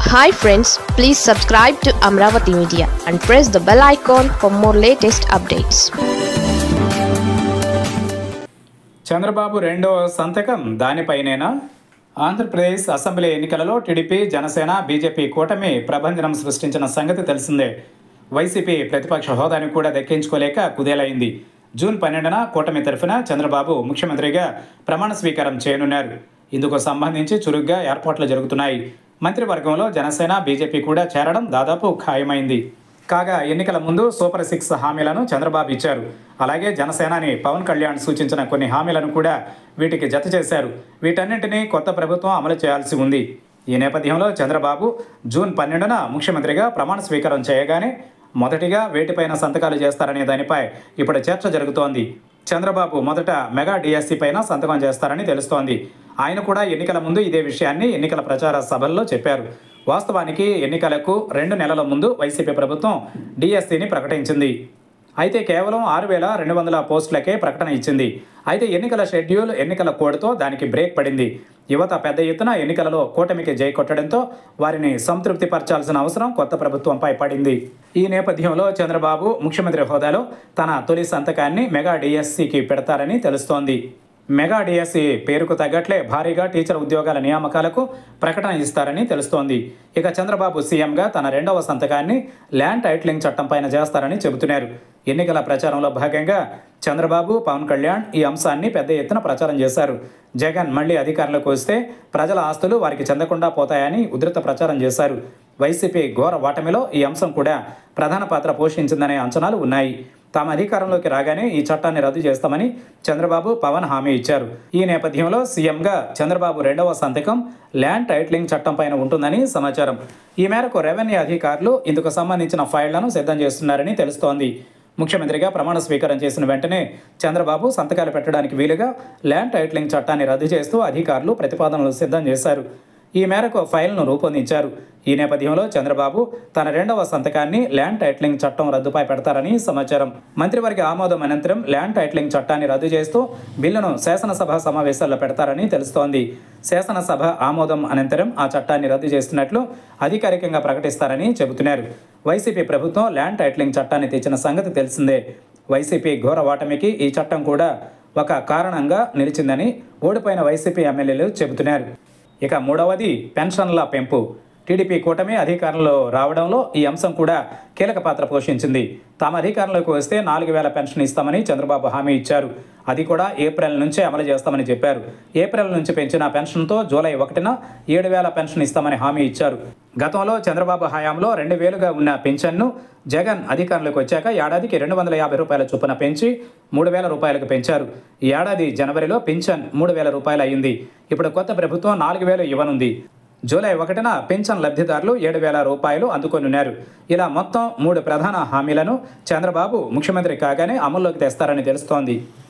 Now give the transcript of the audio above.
hi friends please subscribe to Amaravati media and press the bell icon for more latest updates Chandrababu రెండో సంతకం దానిపైనేనా Andhra Pradesh assembly ఎన్నికలలో TDP Janasena BJP కూటమి ప్రభంజనం సృష్టించిన సంగతి తెలిసిందే వైసీపీ ప్రతిపక్ష హోదాను కూడా దక్కించుకోలేక కుదేలైంది జూన్ పన్నెండున కూటమి తరఫున చంద్రబాబు ముఖ్యమంత్రిగా ప్రమాణ స్వీకారం చేయనున్నారు ఇందుకు సంబంధించి చురుగ్గా ఏర్పాట్లు జరుగుతున్నాయి మంత్రివర్గంలో జనసేన బీజేపీ కూడా చేరడం దాదాపు ఖాయమైంది కాగా ఎన్నికల ముందు సూపర్ సిక్స్ హామీలను చంద్రబాబు ఇచ్చారు అలాగే జనసేనాని పవన్ కళ్యాణ్ సూచించిన కొన్ని హామీలను కూడా వీటికి జత చేశారు వీటన్నింటినీ కొత్త ప్రభుత్వం అమలు చేయాల్సి ఉంది ఈ నేపథ్యంలో చంద్రబాబు జూన్ పన్నెండున ముఖ్యమంత్రిగా ప్రమాణ స్వీకారం చేయగానే మొదటిగా వేటిపైన సంతకాలు చేస్తారనే దానిపై ఇప్పుడు చర్చ జరుగుతోంది చంద్రబాబు మొదట మెగా డిఎస్సి పైన సంతకం చేస్తారని తెలుస్తోంది ఆయన కూడా ఎన్నికల ముందు ఇదే విషయాన్ని ఎన్నికల ప్రచార సభల్లో చెప్పారు వాస్తవానికి ఎన్నికలకు రెండు నెలల ముందు వైసీపీ ప్రభుత్వం డిఎస్సిని ప్రకటించింది అయితే కేవలం ఆరు వేల రెండు వందల పోస్టులకే ప్రకటన ఇచ్చింది అయితే ఎన్నికల షెడ్యూల్ ఎన్నికల కోడ్తో దానికి బ్రేక్ పడింది యువత పెద్ద ఎత్తున ఎన్నికలలో కూటమికి జై కొట్టడంతో వారిని సంతృప్తి పరచాల్సిన అవసరం కొత్త ప్రభుత్వంపై పడింది ఈ నేపథ్యంలో చంద్రబాబు ముఖ్యమంత్రి హోదాలో తన తొలి సంతకాన్ని మెగా డిఎస్సికి పెడతారని తెలుస్తోంది మెగా డిఎస్సి పేరుకు తగ్గట్లే భారీగా టీచర్ ఉద్యోగాల నియామకాలకు ప్రకటన ఇస్తారని తెలుస్తోంది ఇక చంద్రబాబు సీఎంగా తన రెండవ సంతకాన్ని ల్యాండ్ టైటిలింగ్ చట్టం పైన చేస్తారని చెబుతున్నారు ఎన్నికల ప్రచారంలో భాగంగా చంద్రబాబు పవన్ కళ్యాణ్ ఈ అంశాన్ని పెద్ద ఎత్తున ప్రచారం చేశారు జగన్ మళ్లీ అధికారంలోకి వస్తే ప్రజల ఆస్తులు వారికి చెందకుండా పోతాయని ఉధృత ప్రచారం చేశారు వైసీపీ ఘోర ఓటమిలో ఈ అంశం కూడా ప్రధాన పాత్ర పోషించిందనే అంచనాలు ఉన్నాయి తాము అధికారంలోకి రాగానే ఈ చట్టాన్ని రద్దు చేస్తామని చంద్రబాబు పవన్ హామీ ఇచ్చారు ఈ నేపథ్యంలో సీఎంగా చంద్రబాబు రెండవ సంతకం ల్యాండ్ టైటిలింగ్ చట్టం పైన ఉంటుందని సమాచారం ఈ మేరకు రెవెన్యూ అధికారులు ఇందుకు సంబంధించిన ఫైళ్లను సిద్ధం చేస్తున్నారని తెలుస్తోంది ముఖ్యమంత్రిగా ప్రమాణ స్వీకారం చేసిన వెంటనే చంద్రబాబు సంతకాలు పెట్టడానికి వీలుగా ల్యాండ్ టైటిలింగ్ చట్టాన్ని రద్దు చేస్తూ అధికారులు ప్రతిపాదనలు సిద్ధం చేశారు ఈ మేరకు ఫైల్ను రూపొందించారు ఈ నేపథ్యంలో చంద్రబాబు తన రెండవ సంతకాన్ని ల్యాండ్ టైటిలింగ్ చట్టం రద్దుపై పెడతారని సమాచారం మంత్రివర్గ ఆమోదం అనంతరం ల్యాండ్ టైటిలింగ్ చట్టాన్ని రద్దు చేస్తూ బిల్లును శాసనసభ సమావేశాల్లో పెడతారని తెలుస్తోంది శాసనసభ ఆమోదం అనంతరం ఆ చట్టాన్ని రద్దు చేస్తున్నట్లు అధికారికంగా ప్రకటిస్తారని చెబుతున్నారు వైసీపీ ప్రభుత్వం ల్యాండ్ టైటిలింగ్ చట్టాన్ని తెచ్చిన సంగతి తెలిసిందే వైసీపీ ఘోర ఓటమికి ఈ చట్టం కూడా ఒక కారణంగా నిలిచిందని ఓడిపోయిన వైసీపీ ఎమ్మెల్యేలు చెబుతున్నారు ఇక మూడవది పెన్షన్ల పెంపు టీడీపీ కూటమి అధికారంలో రావడంలో ఈ అంశం కూడా కీలక పాత్ర పోషించింది తాము అధికారంలోకి వస్తే నాలుగు వేల పెన్షన్ ఇస్తామని చంద్రబాబు హామీ ఇచ్చారు అది కూడా ఏప్రిల్ నుంచే అమలు చేస్తామని చెప్పారు ఏప్రిల్ నుంచి పెంచిన పెన్షన్తో జూలై ఒకటిన ఏడు వేల పెన్షన్ ఇస్తామని హామీ ఇచ్చారు గతంలో చంద్రబాబు హయాంలో రెండు వేలుగా ఉన్న పెన్షన్ను జగన్ అధికారంలోకి వచ్చాక ఏడాదికి రెండు వందల యాభై రూపాయల చొప్పున పెంచి మూడు వేల రూపాయలకు పెంచారు ఈ ఏడాది జనవరిలో పెన్షన్ మూడు వేల రూపాయలు అయింది ఇప్పుడు కొత్త ప్రభుత్వం నాలుగు వేలు ఇవ్వనుంది జూలై ఒకటిన పెన్షన్ లబ్ధిదారులు ఏడు వేల రూపాయలు అందుకొనున్నారు ఇలా మొత్తం మూడు ప్రధాన హామీలను చంద్రబాబు ముఖ్యమంత్రి కాగానే అమల్లోకి తెస్తారని తెలుస్తోంది